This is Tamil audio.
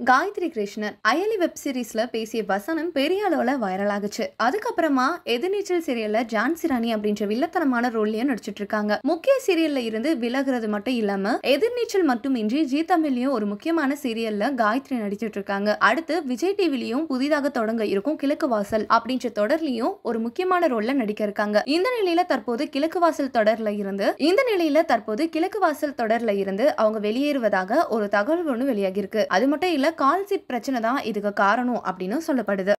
காயத்ரி கிருஷ்ணன் அயலி வெப் சீரிஸ்ல பேசிய வசனம் பெரிய அளவுல வைரல் ஆகுச்சு அதுக்கப்புறமா எதிர்நீச்சல் சீரியல்ல ஜான்சி ராணி அப்படின்ற வில்லத்தனமான ரோல்லயும் நடிச்சிட்டு இருக்காங்க முக்கிய சீரியல்ல இருந்து விலகுறது மட்டும் இல்லாம எதிர்நீச்சல் மட்டுமின்றி ஜி தமிழ்லயும் ஒரு முக்கியமான சீரியல்ல காயத்ரி நடிச்சிட்டு இருக்காங்க அடுத்து விஜய் டிவிலையும் புதிதாக தொடங்க இருக்கும் கிழக்கு வாசல் அப்படின்ற தொடர்லயும் ஒரு முக்கியமான ரோல்ல நடிக்க இருக்காங்க இந்த நிலையில தற்போது கிழக்கு வாசல் தொடர்ல இருந்து இந்த நிலையில தற்போது கிழக்கு வாசல் தொடர்ல இருந்து அவங்க வெளியேறுவதாக ஒரு தகவல் ஒன்று வெளியாகி இருக்கு அது மட்டும் இல்ல கால் சீட் பிரச்சனை தான் இதுக்கு காரணம் அப்படின்னு சொல்லப்படுது